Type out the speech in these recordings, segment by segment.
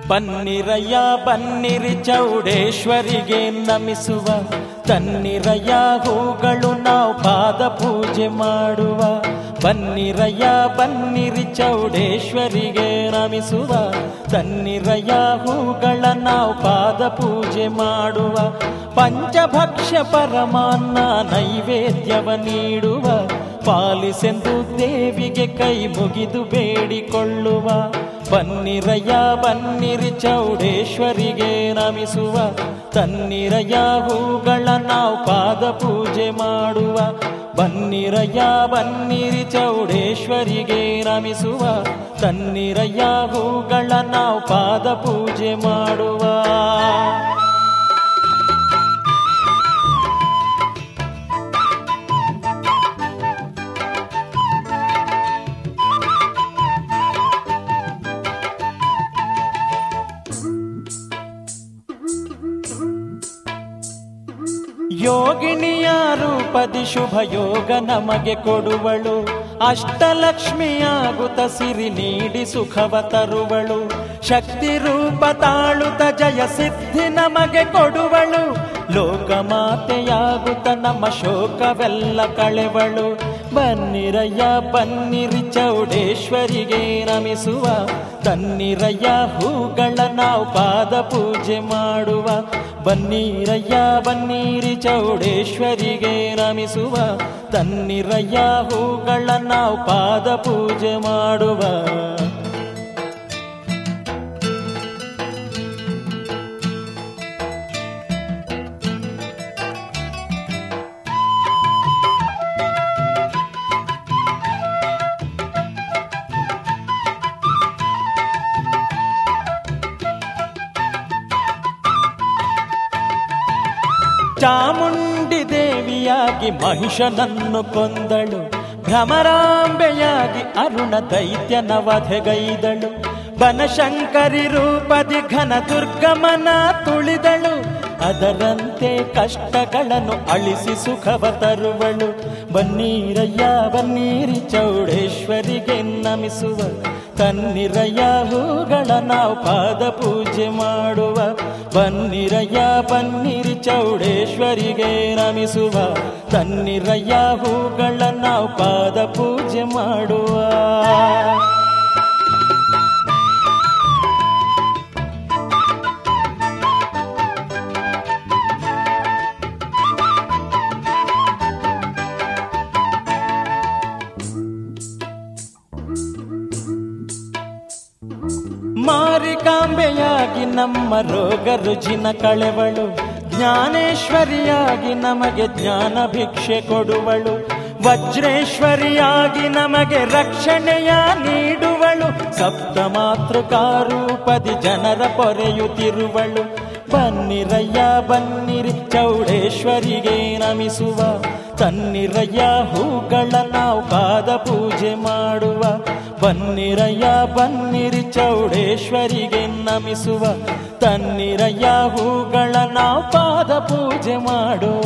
ಬನ್ನಿರಯ್ಯ ಬನ್ನಿರಿ ಚೌಡೇಶ್ವರಿಗೆ ನಮಿಸುವ ತನ್ನಿರಯ್ಯ ಹೂಗಳು ನಾವು ಪಾದ ಪೂಜೆ ಮಾಡುವ ಬನ್ನಿರಯ್ಯ ಬನ್ನಿರಿ ಚೌಡೇಶ್ವರಿಗೆ ನಮಿಸುವ ತನ್ನಿರಯ್ಯ ಹೂಗಳ ನಾವು ಪಾದ ಪೂಜೆ ಮಾಡುವ ಪಂಚಭಕ್ಷ್ಯ ಪರಮಾನ್ನ ನೈವೇದ್ಯವ ನೀಡುವ ಪಾಲಿಸೆಂದು ದೇವಿಗೆ ಕೈ ಮುಗಿದು ಬೇಡಿಕೊಳ್ಳುವ ಬನ್ನಿರಯ್ಯ ಬನ್ನಿರಿ ಚೌಡೇಶ್ವರಿಗೆ ನಮಿಸುವ ತನ್ನಿರಯ್ಯ ಹೂಗಳ ನಾವು ಪಾದ ಪೂಜೆ ಮಾಡುವ ಬನ್ನಿರಯ್ಯ ಬನ್ನಿರಿ ಚೌಡೇಶ್ವರಿಗೆ ನಮಿಸುವ ತನ್ನಿರಯ್ಯ ಹೂಗಳ ನಾವು ಪಾದ ಪೂಜೆ ಮಾಡುವ ಯೋಗಿನಿಯ ರೂಪದಿ ಶುಭ ಯೋಗ ನಮಗೆ ಕೊಡುವಳು ಅಷ್ಟಲಕ್ಷ್ಮಿಯಾಗುತ್ತ ಸಿರಿ ನೀಡಿ ಸುಖವ ತರುವಳು ಶಕ್ತಿ ರೂಪ ತಾಳುತ್ತ ಜಯ ಸಿದ್ಧಿ ನಮಗೆ ಕೊಡುವಳು ಲೋಕಮಾತೆಯಾಗುತ್ತ ನಮ್ಮ ಶೋಕವೆಲ್ಲ ಕಳೆವಳು ಬನ್ನಿರಯ್ಯ ಬನ್ನಿರಿ ಚೌಡೇಶ್ವರಿಗೆ ನಮಿಸುವ ತನ್ನಿರಯ್ಯ ಹೂಗಳ ನಾವು ಪಾದ ಪೂಜೆ ಮಾಡುವ ಬನ್ನಿರಯ್ಯ ಬನ್ನಿರಿ ಚೌಡೇಶ್ವರಿಗೆ ನಮಿಸುವ ತನ್ನಿರಯ್ಯ ಹೂಗಳ ನಾವು ಪಾದ ಪೂಜೆ ಮಾಡುವ ಚಾಮುಂಡಿ ದೇವಿಯಾಗಿ ಮಹಿಷನನ್ನು ಕೊಂದಳು ಭ್ರಮರಾಂಬೆಯಾಗಿ ಅರುಣ ದೈತ್ಯನ ವಧೆಗೈದಳು ಬನಶಂಕರಿ ರೂಪದಿ ಘನ ದುರ್ಗಮನ ತುಳಿದಳು ಅದರಂತೆ ಕಷ್ಟಗಳನ್ನು ಅಳಿಸಿ ಸುಖವ ತರುವಳು ಬನ್ನೀರಯ್ಯ ಬನ್ನೀರಿ ಚೌಡೇಶ್ವರಿಗೆ ನಮಿಸುವ ತನ್ನಿರಯ್ಯ ಹೂಗಳ ನಾವು ಪಾದ ಪೂಜೆ ಮಾಡುವ ಬನ್ನಿರಯ್ಯ ಬನ್ನಿರಿ ಚೌಡೇಶ್ವರಿಗೆ ನಮಿಸುವ ತನ್ನಿರಯ್ಯ ಹೂಗಳ ನಾವು ಪಾದ ಪೂಜೆ ಮಾಡುವ ಮಾರಿಕಾಂಬೆಯಾಗಿ ನಮ್ಮ ರೋಗ ರುಜಿನ ಕಳೆವಳು ಜ್ಞಾನೇಶ್ವರಿಯಾಗಿ ನಮಗೆ ಜ್ಞಾನ ಭಿಕ್ಷೆ ಕೊಡುವಳು ವಜ್ರೇಶ್ವರಿಯಾಗಿ ನಮಗೆ ರಕ್ಷಣೆಯ ನೀಡುವಳು ಸಪ್ತ ಮಾತೃಕಾರೂಪದಿ ಜನರ ಪೊರೆಯುತ್ತಿರುವಳು ಬನ್ನಿರಯ್ಯ ಬನ್ನಿರಿ ಚೌಡೇಶ್ವರಿಗೆ ನಮಿಸುವ ತನ್ನಿರಯ್ಯ ಹೂಗಳ ನಾವು ಪಾದ ಪೂಜೆ ಮಾಡುವ ಬನ್ನಿರಯ್ಯ ಬನ್ನಿರಿ ಚೌಡೇಶ್ವರಿಗೆ ನಮಿಸುವ ತನ್ನಿರಯ್ಯ ಹೂಗಳ ನಾವು ಪಾದ ಪೂಜೆ ಮಾಡುವ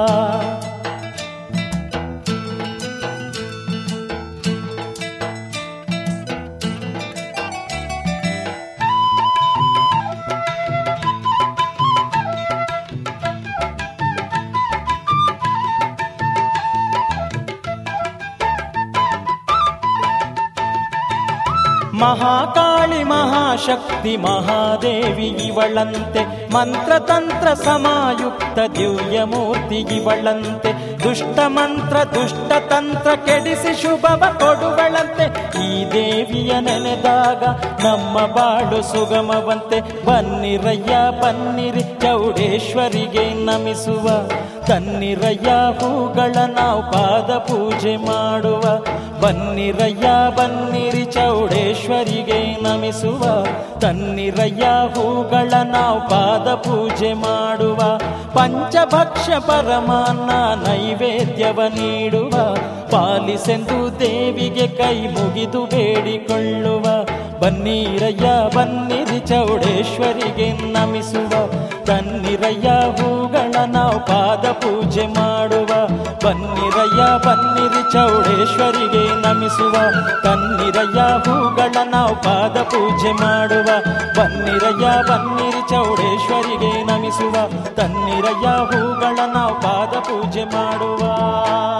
ಮಹಾಕಾಳಿ ಮಹಾಶಕ್ತಿ ಮಹಾದೇವಿ ಇವಳಂತೆ ಮಂತ್ರತಂತ್ರ ಸಮಾಯುಕ್ತ ದಿವ್ಯ ಮೂರ್ತಿ ಇವಳಂತೆ ದುಷ್ಟ ಮಂತ್ರ ದುಷ್ಟ ತಂತ್ರ ಕೆಡಿಸಿ ಶುಭವ ಕೊಡುವಳಂತೆ ಈ ದೇವಿಯ ನೆನೆದಾಗ ನಮ್ಮ ಬಾಳು ಸುಗಮವಂತೆ ಬನ್ನಿರಯ್ಯ ಬನ್ನಿರಿ ಚೌಡೇಶ್ವರಿಗೆ ನಮಿಸುವ ತನ್ನಿರಯ್ಯ ಹೂಗಳ ನಾವು ಪಾದ ಪೂಜೆ ಮಾಡುವ ಬನ್ನಿರಯ್ಯ ಬನ್ನಿರಿ ಚೌಡೇಶ್ವರಿಗೆ ನಮಿಸುವ ತನ್ನಿರಯ್ಯ ಹೂಗಳ ನಾವು ಪಾದ ಪೂಜೆ ಮಾಡುವ ಪಂಚಭಕ್ಷ್ಯ ಪರಮಾನ್ನ ನೈವೇದ್ಯವ ನೀಡುವ ಪಾಲಿಸೆಂದು ದೇವಿಗೆ ಕೈ ಮುಗಿದು ಬೇಡಿಕೊಳ್ಳುವ ಬನ್ನೀರಯ್ಯ ಬನ್ನಿರಿ ಚೌಡೇಶ್ವರಿಗೆ ನಮಿಸುವ ತನ್ನಿರಯ್ಯ ಹೂಗಳ ನಾವು ಪಾದ ಪೂಜೆ ಮಾಡುವ ಬನ್ನಿರಯ್ಯ ಬನ್ನಿರಿ ಚೌಡೇಶ್ವರಿಗೆ ನಮಿಸುವ ತನ್ನಿರಯ್ಯ ಹೂಗಳ ನಾವು ಪಾದ ಪೂಜೆ ಮಾಡುವ ಬನ್ನಿರಯ್ಯ ಬನ್ನಿರಿ ಚೌಡೇಶ್ವರಿಗೆ ನಮಿಸುವ ತನ್ನಿರಯ್ಯ ಹೂಗಳ ನಾವು ಪಾದ ಪೂಜೆ ಮಾಡುವ